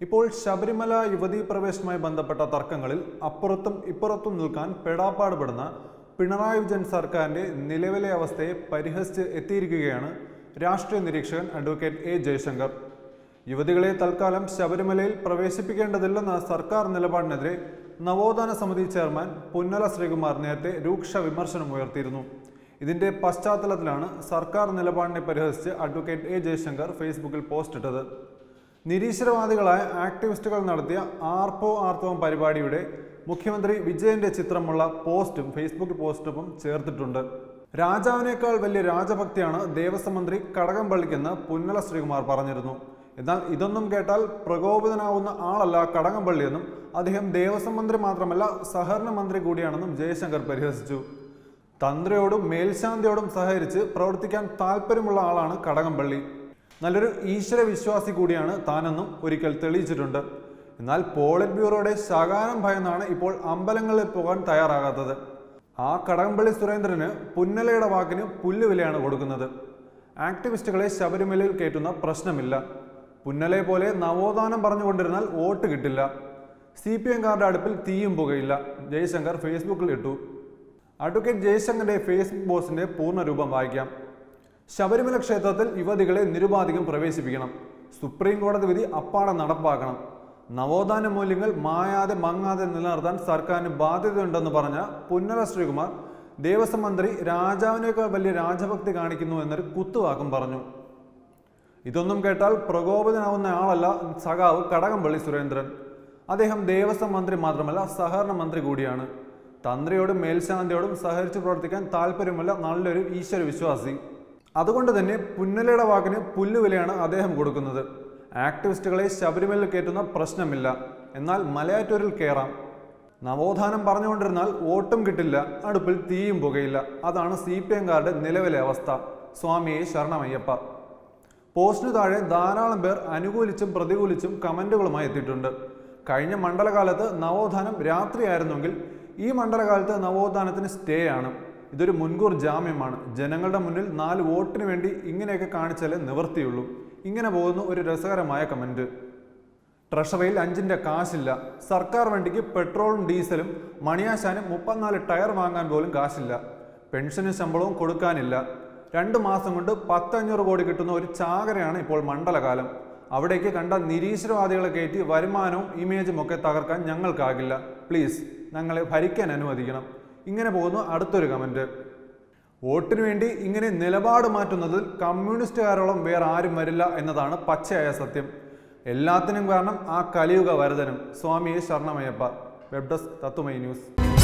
ഇപ്പോൾ ശബരിമല യുവതീ പ്രവേശനവുമായി ബന്ധപ്പെട്ട തർക്കങ്ങളിൽ അപ്പുറത്തും ഇപ്പുറത്തും നിൽക്കാൻ പെടാപ്പാടുപെടുന്ന പിണറായി വിജയൻ സർക്കാരിന്റെ നിലവിലെ അവസ്ഥയെ പരിഹസിച്ച് എത്തിയിരിക്കുകയാണ് രാഷ്ട്രീയ നിരീക്ഷകൻ അഡ്വക്കേറ്റ് എ ജയശങ്കർ യുവതികളെ തൽക്കാലം ശബരിമലയിൽ പ്രവേശിപ്പിക്കേണ്ടതില്ലെന്ന സർക്കാർ നിലപാടിനെതിരെ നവോത്ഥാന സമിതി ചെയർമാൻ പുന്നല ശ്രീകുമാർ നേരത്തെ രൂക്ഷ വിമർശനം ഉയർത്തിയിരുന്നു ഇതിന്റെ പശ്ചാത്തലത്തിലാണ് സർക്കാർ നിലപാടിനെ പരിഹസിച്ച് അഡ്വക്കേറ്റ് എ ജയശങ്കർ ഫേസ്ബുക്കിൽ പോസ്റ്റ് ഇട്ടത് നിരീശ്വരവാദികളായ ആക്ടിവിസ്റ്റുകൾ നടത്തിയ ആർപ്പോ ആർത്തവം പരിപാടിയുടെ മുഖ്യമന്ത്രി വിജയന്റെ ചിത്രമുള്ള പോസ്റ്റും ഫേസ്ബുക്ക് പോസ്റ്റും ചേർത്തിട്ടുണ്ട് രാജാവിനേക്കാൾ വലിയ രാജഭക്തിയാണ് ദേവസ്വം മന്ത്രി കടകംപള്ളിക്കെന്ന് പുന്നല ശ്രീകുമാർ പറഞ്ഞിരുന്നു എന്നാൽ ഇതൊന്നും കേട്ടാൽ പ്രകോപിതനാവുന്ന ആളല്ല കടകംപള്ളിയെന്നും അദ്ദേഹം ദേവസ്വം മന്ത്രി മാത്രമല്ല സഹകരണ മന്ത്രി കൂടിയാണെന്നും ജയശങ്കർ പരിഹസിച്ചു തന്ത്രിയോടും മേൽശാന്തിയോടും സഹകരിച്ച് പ്രവർത്തിക്കാൻ താല്പര്യമുള്ള ആളാണ് കടകംപള്ളി നല്ലൊരു ഈശ്വര വിശ്വാസി കൂടിയാണ് താനെന്നും ഒരിക്കൽ തെളിയിച്ചിട്ടുണ്ട് എന്നാൽ പോളിറ്റ് ബ്യൂറോയുടെ ശകാരം ഭയന്നാണ് ഇപ്പോൾ അമ്പലങ്ങളിൽ പോകാൻ തയ്യാറാകാത്തത് ആ കടകംപള്ളി സുരേന്ദ്രന് പുന്നലയുടെ വാക്കിന് പുല്ലുവിലയാണ് കൊടുക്കുന്നത് ആക്ടിവിസ്റ്റുകളെ ശബരിമലയിൽ കയറ്റുന്ന പ്രശ്നമില്ല പുന്നലെ പോലെ നവോത്ഥാനം പറഞ്ഞുകൊണ്ടിരുന്നാൽ വോട്ട് കിട്ടില്ല സി പി എംകാരുടെ അടുപ്പിൽ തീയും പുകയില്ല ജയശങ്കർ ഫേസ്ബുക്കിൽ ഇട്ടു അഡ്വക്കേറ്റ് ജയശങ്കറിന്റെ ഫേസ്ബുക്ക് പോസ്റ്റിന്റെ പൂർണ്ണരൂപം വായിക്കാം ശബരിമല ക്ഷേത്രത്തിൽ യുവതികളെ നിരുപാധികം പ്രവേശിപ്പിക്കണം സുപ്രീം കോടതി വിധി അപ്പാടെ നടപ്പാക്കണം നവോത്ഥാന മൂല്യങ്ങൾ മായാതെ മങ്ങാതെ നിലനിർത്താൻ സർക്കാരിന് ബാധ്യതയുണ്ടെന്ന് പറഞ്ഞ പുന്നല ശ്രീകുമാർ ദേവസ്വം മന്ത്രി രാജാവിനേക്കാൾ വലിയ രാജഭക്തി കാണിക്കുന്നു എന്നൊരു കുത്തുവാക്കും പറഞ്ഞു ഇതൊന്നും കേട്ടാൽ പ്രകോപിതനാവുന്ന ആളല്ല സഖാവ് കടകംപള്ളി സുരേന്ദ്രൻ അദ്ദേഹം ദേവസ്വം മന്ത്രി മാത്രമല്ല സഹകരണ മന്ത്രി കൂടിയാണ് തന്ത്രിയോടും മേൽശാന്തിയോടും സഹകരിച്ച് പ്രവർത്തിക്കാൻ താല്പര്യമുള്ള നല്ലൊരു ഈശ്വര വിശ്വാസി അതുകൊണ്ട് തന്നെ പുന്നലയുടെ വാക്കിന് പുല്ലുവിലയാണ് അദ്ദേഹം കൊടുക്കുന്നത് ആക്ടിവിസ്റ്റുകളെ ശബരിമലയിൽ കയറ്റുന്ന പ്രശ്നമില്ല എന്നാൽ മലയാറ്റൂരിൽ കയറാം നവോത്ഥാനം പറഞ്ഞുകൊണ്ടിരുന്നാൽ വോട്ടും കിട്ടില്ല അടുപ്പിൽ തീയും പുകയില്ല അതാണ് സി പി എംകാരുടെ നിലവിലെ അവസ്ഥ സ്വാമിയെ ശരണമയ്യപ്പ പോസ്റ്റിന് താഴെ ധാരാളം പേർ അനുകൂലിച്ചും പ്രതികൂലിച്ചും കമന്റുകളുമായി എത്തിയിട്ടുണ്ട് കഴിഞ്ഞ മണ്ഡലകാലത്ത് നവോത്ഥാനം രാത്രിയായിരുന്നെങ്കിൽ ഈ മണ്ഡലകാലത്ത് നവോത്ഥാനത്തിന് സ്റ്റേ ആണ് ഇതൊരു മുൻകൂർ ജാമ്യമാണ് ജനങ്ങളുടെ മുന്നിൽ നാല് വോട്ടിന് വേണ്ടി ഇങ്ങനെയൊക്കെ കാണിച്ചാലേ നിവർത്തിയുള്ളൂ ഇങ്ങനെ പോകുന്നു ഒരു രസകരമായ കമന്റ് ട്രഷറിയിൽ അഞ്ചിന്റെ കാശില്ല സർക്കാർ വണ്ടിക്ക് പെട്രോളും ഡീസലും മണിയാശാനും മുപ്പത്തിനാല് ടയർ വാങ്ങാൻ പോലും കാശില്ല പെൻഷനും ശമ്പളവും കൊടുക്കാനില്ല രണ്ട് മാസം കൊണ്ട് പത്തഞ്ഞൂറ് കോടി കിട്ടുന്ന ഒരു ചാകരയാണ് ഇപ്പോൾ മണ്ഡലകാലം അവിടേക്ക് കണ്ട നിരീശ്വരവാദികളെ കയറ്റി വരുമാനവും ഇമേജും ഒക്കെ തകർക്കാൻ ഞങ്ങൾക്കാകില്ല പ്ലീസ് ഞങ്ങളെ ഭരിക്കാൻ അനുവദിക്കണം ഇങ്ങനെ പോകുന്നു അടുത്തൊരു കമന്റ് വോട്ടിനു വേണ്ടി ഇങ്ങനെ നിലപാട് മാറ്റുന്നതിൽ കമ്മ്യൂണിസ്റ്റുകാരോളം വേറെ ആരും വരില്ല എന്നതാണ് പച്ചയായ സത്യം എല്ലാത്തിനും കാരണം ആ കലിയുഗ വരദനും സ്വാമിയെ ശരണമയ്യപ്പ വെബ് ഡെസ്ക് തത്തുമൈ ന്യൂസ്